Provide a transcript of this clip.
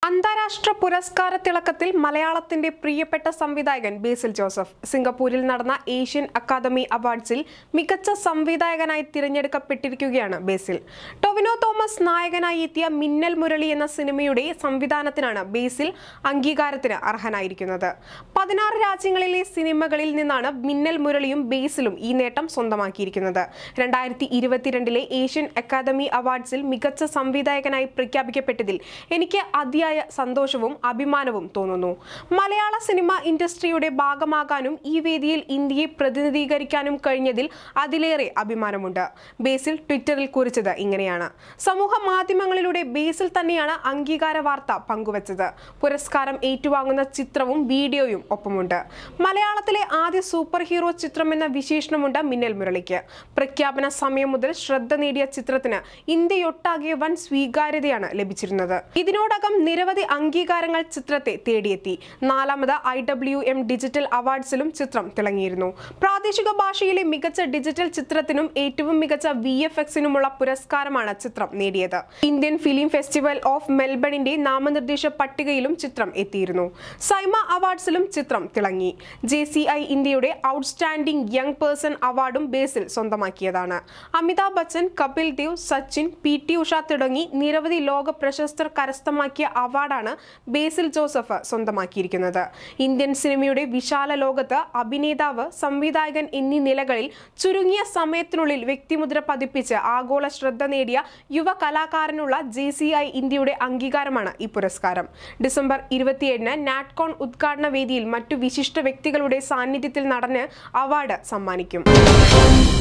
അന്താരാഷ്ട്ര പുരസ്കാര തിളക്കത്തിൽ മലയാളത്തിന്റെ പ്രിയപ്പെട്ട സംവിധായകൻ ബേസിൽ ജോസഫ് സിംഗപ്പൂരിൽ നടന്ന ഏഷ്യൻ അക്കാദമി അവാർഡ്സിൽ മികച്ച സംവിധായകനായി തിരഞ്ഞെടുക്കപ്പെട്ടിരിക്കുകയാണ് ബേസിൽ ടൊവിനോ തോമസ് നായകനായി എത്തിയ മിന്നൽ മുരളി എന്ന സിനിമയുടെ സംവിധാനത്തിനാണ് ബേസിൽ അംഗീകാരത്തിന് അർഹനായിരിക്കുന്നത് പതിനാറ് രാജ്യങ്ങളിലെ സിനിമകളിൽ നിന്നാണ് മിന്നൽ മുരളിയും ബേസിലും ഈ നേട്ടം സ്വന്തമാക്കിയിരിക്കുന്നത് രണ്ടായിരത്തി ഇരുപത്തിരണ്ടിലെ ഏഷ്യൻ അക്കാദമി അവാർഡ്സിൽ മികച്ച സംവിധായകനായി പ്രഖ്യാപിക്കപ്പെട്ടതിൽ എനിക്ക് അതിയായ സന്തോഷവും അഭിമാനവും തോന്നുന്നു മലയാള സിനിമ ഇൻഡസ്ട്രിയുടെ ഭാഗമാകാനും ഈ വേദിയിൽ ഇന്ത്യയെ പ്രതിനിധീകരിക്കാനും കഴിഞ്ഞതിൽ അതിലേറെ അഭിമാനമുണ്ട് ബേസിൽ ട്വിറ്ററിൽ കുറിച്ചത് ഇങ്ങനെയാണ് സമൂഹ മാധ്യമങ്ങളിലൂടെ ബേസിൽ തന്നെയാണ് അംഗീകാര വാർത്ത പങ്കുവച്ചത് പുരസ്കാരം ഏറ്റുവാങ്ങുന്ന ചിത്രവും വീഡിയോയും ഒപ്പമുണ്ട് മലയാളത്തിലെ ആദ്യ സൂപ്പർ ഹീറോ ചിത്രം എന്ന വിശേഷണമുണ്ട് മിന്നൽ മുരളിക്ക് പ്രഖ്യാപന സമയം മുതൽ ശ്രദ്ധ നേടിയ ചിത്രത്തിന് ഇന്ത്യയൊട്ടാകെ വൻ സ്വീകാര്യതയാണ് ലഭിച്ചിരുന്നത് ഇതിനോടകം നിരവധി അംഗീകാരങ്ങൾ ചിത്രത്തെ തേടിയെത്തി നാലാമത് ഐ ഡബ്ല്യു എം ഡിജിറ്റൽ അവാർഡ്സിലും ചിത്രം തിളങ്ങിയിരുന്നു പ്രാദേശിക ഭാഷയിലെ മികച്ച ഡിജിറ്റൽ ചിത്രത്തിനും ഏറ്റവും മികച്ച വി എഫ് എക്സിനുമുള്ള പുരസ്കാരമാണ് ചിത്രം നേടിയത് ഇന്ത്യൻ ഫിലിം ഫെസ്റ്റിവൽ ഓഫ് മെൽബണിന്റെ നാമനിർദ്ദേശ പട്ടികയിലും ചിത്രം എത്തിയിരുന്നു സൈമ അവാർഡ്സിലും ചിത്രം തിളങ്ങി ജെ സി ഐ ഇന്ത്യയുടെ ഔട്ട്സ്റ്റാൻഡിംഗ് യങ് പേഴ്സൺ അവാർഡും ബേസിൽ സ്വന്തമാക്കിയതാണ് അമിതാഭ് ബച്ചൻ കപിൽ ദേവ് സച്ചിൻ പി ടി ഉഷ തുടങ്ങി നിരവധി ലോക പ്രശസ്തർ കരസ്ഥമാക്കിയ അവാർഡാണ് ബേസിൽ ജോസഫ് സ്വന്തമാക്കിയിരിക്കുന്നത് ഇന്ത്യൻ സിനിമയുടെ വിശാല ലോകത്ത് അഭിനേതാവ് സംവിധായകൻ എന്നീ നിലകളിൽ ചുരുങ്ങിയ സമയത്തിനുള്ളിൽ വ്യക്തിമുദ്ര പതിപ്പിച്ച് ആഗോള ശ്രദ്ധ നേടിയ യുവ കലാകാരനുള്ള ജെ സി ഐ ഇന്ത്യയുടെ അംഗീകാരമാണ് ഈ പുരസ്കാരം ഡിസംബർ ഇരുപത്തിയേഴിന് നാറ്റ്കോൺ ഉദ്ഘാടന വേദിയിൽ മറ്റു വിശിഷ്ട വ്യക്തികളുടെ സാന്നിധ്യത്തിൽ നടന്ന് അവാർഡ് സമ്മാനിക്കും